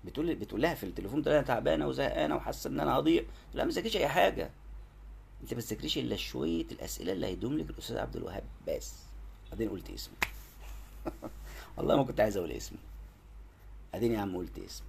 بتقول بتقول لها في التليفون تقول لها انا تعبانه وزهقانه وحاسه ان انا هضيع لا ما تذاكريش اي حاجه انت ما تذاكريش الا شويه الاسئله اللي هيدوم لك الاستاذ عبد الوهاب بس بعدين قلت اسمه والله ما كنت عايز اقول اسمه اديني يا عم قلت اسمه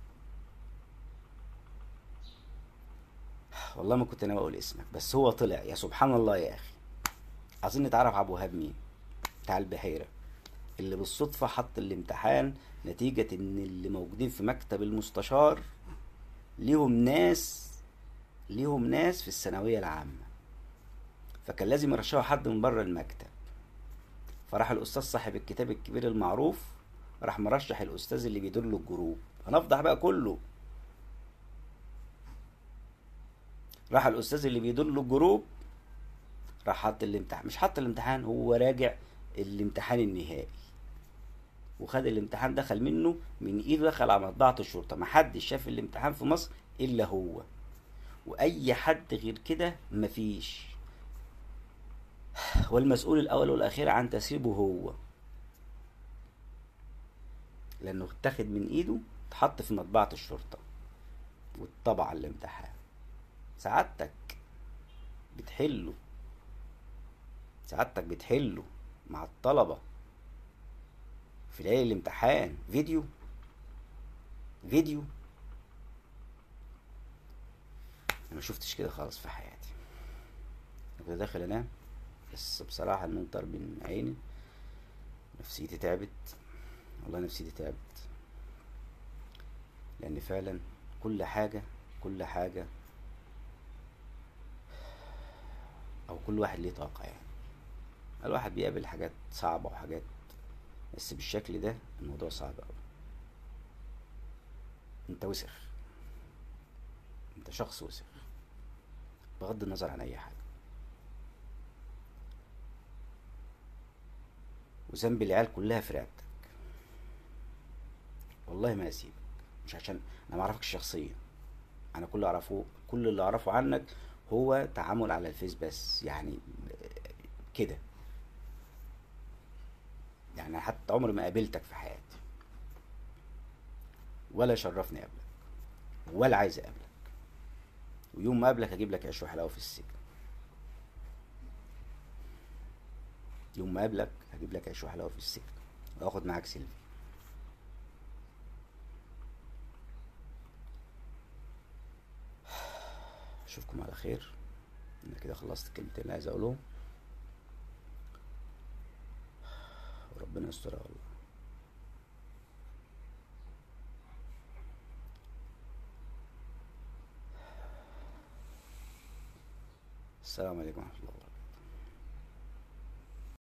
والله ما كنت ناوي اقول اسمك بس هو طلع يا سبحان الله يا اخي عايزين نتعرف على ابو وهاب مين بتاع البحيره اللي بالصدفه حط الامتحان نتيجه ان اللي موجودين في مكتب المستشار ليهم ناس ليهم ناس في الثانويه العامه فكان لازم يرشحوا حد من بره المكتب فراح الاستاذ صاحب الكتاب الكبير المعروف راح مرشح الاستاذ اللي بيدل الجروب هنفضح بقى كله راح الاستاذ اللي بيدل الجروب راح حط الامتحان مش حط الامتحان هو راجع الامتحان النهائي وخد الامتحان دخل منه من ايده دخل على مطبعة الشرطة محدش شاف الامتحان في مصر الا هو واي حد غير كده مفيش والمسؤول الاول والاخير عن تسريبه هو لانه اتاخد من ايده اتحط في مطبعة الشرطة واتطبع على الامتحان سعادتك بتحله سعادتك بتحله مع الطلبة في ليالي الامتحان فيديو فيديو انا ما شفتش كده خالص في حياتي أنا كنت داخل انام بس بصراحة النوم طار من عيني نفسيتي تعبت والله نفسيتي تعبت لان فعلا كل حاجة كل حاجة او كل واحد ليه طاقة يعني الواحد بيقابل حاجات صعبة وحاجات بس بالشكل ده الموضوع صعب اوي انت وسخ انت شخص وسخ بغض النظر عن اي حاجة وذنب العيال كلها في رقبتك والله ما اسيبك مش عشان انا ما اعرفكش شخصيا انا كل اللي اعرفه كل اللي اعرفه عنك هو تعامل على الفيس بس يعني كده يعني حتى عمري ما قابلتك في حياتي ولا شرفني اقابلك ولا عايز اقابلك ويوم ما اقابلك هجيب لك عيش وحلاوه في السجن يوم ما اقابلك هجيب لك عيش وحلاوه في السجن واخد معاك سيلفي اشوفكم على خير انا كده خلصت الكلمتين اللي عايز اقولهم وربنا يسترها والله السلام عليكم ورحمه الله وبركاته